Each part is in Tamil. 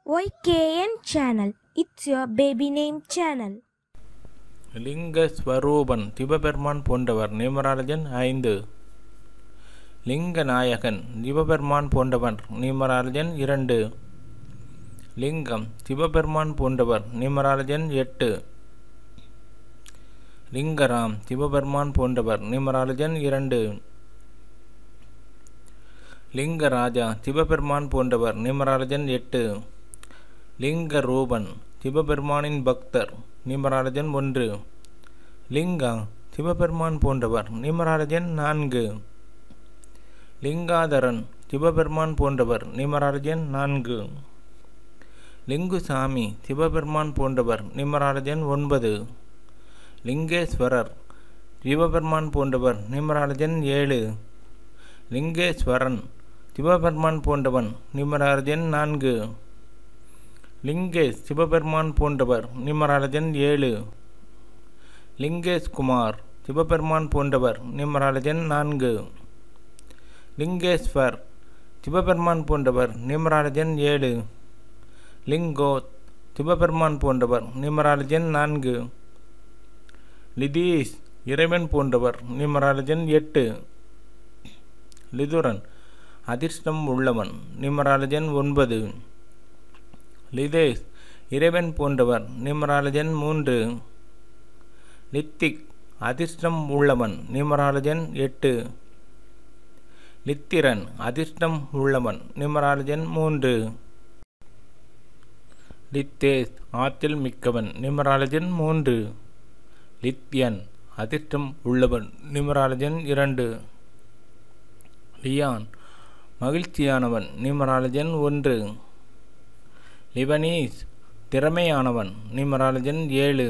YKN channel. It's your baby name channel. லிங்க ஸ்வரூபன் சிவபெருமான் போன்றவர் நிமராஜன் ஐந்து லிங்க நாயகன் சிவபெருமான் போன்றவர் நிமராஜன் இரண்டு லிங்கம் சிவபெருமான் போன்றவர் நிமராஜன் எட்டு லிங்கராம் சிவபெருமான் போன்றவர் நிமராஜன் இரண்டு லிங்கராஜா சிவபெருமான் போன்றவர் நிமராஜன் எட்டு லிங்க ரூபன் சிவபெருமானின் பக்தர் நிமராஜன் ஒன்று லிங்கா சிவபெருமான் போன்றவர் நிமராஜன் நான்கு லிங்காதரன் சிவபெருமான் போன்றவர் நிமராஜன் நான்கு லிங்குசாமி சிவபெருமான் போன்றவர் நிமராஜன் ஒன்பது லிங்கேஸ்வரர் சிவபெருமான் போன்றவர் நிமராஜன் ஏழு லிங்கேஸ்வரன் சிவபெருமான் போன்றவன் நிமராஜன் நான்கு லிங்கேஷ் சிவபெருமான் போன்றவர் நிமராஜன் ஏழு லிங்கேஷ் குமார் சிவபெருமான் போன்றவர் நிமராஜன் நான்கு லிங்கேஸ்வர் சிவபெருமான் போன்றவர் நிமராஜன் ஏழு லிங்கோத் சிவபெருமான் போன்றவர் நிமராஜன் நான்கு லிதீஷ் இறைவன் போன்றவர் நிமராஜன் எட்டு லிதுரன் அதிர்ஷ்டம் உள்ளவன் நிமராஜன் ஒன்பது லிதேஷ் இறைவன் போன்றவர் நிமராஜன் மூன்று லித்திக் அதிர்ஷ்டம் உள்ளவன் நிமராஜன் எட்டு லித்திரன் அதிர்ஷ்டம் உள்ளவன் நிமராஜன் மூன்று லித்தேஷ் ஆத்தில் மிக்கவன் நிமராஜன் மூன்று லித்யன் அதிர்ஷ்டம் உள்ளவன் நிமராஜன் இரண்டு லியான் மகிழ்ச்சியானவன் நிமராஜன் ஒன்று லிபனீஸ் திறமையானவன் நிமராஜன் ஏழு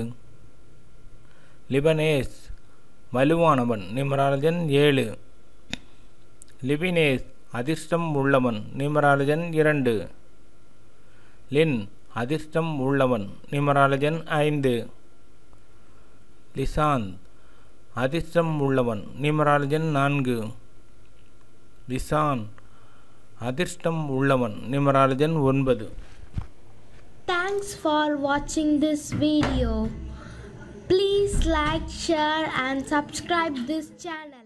லிபனேஸ் வலுவானவன் நிமராஜன் ஏழு லிபினேஸ் அதிர்ஷ்டம் உள்ளவன் நிமராஜன் இரண்டு லின் அதிர்ஷ்டம் உள்ளவன் நிமராஜன் ஐந்து லிசாந்த் அதிர்ஷ்டம் உள்ளவன் நிமராஜன் நான்கு லிசான் அதிர்ஷ்டம் உள்ளவன் நிமராஜன் ஒன்பது Thanks for watching this video. Please like, share, and subscribe this channel.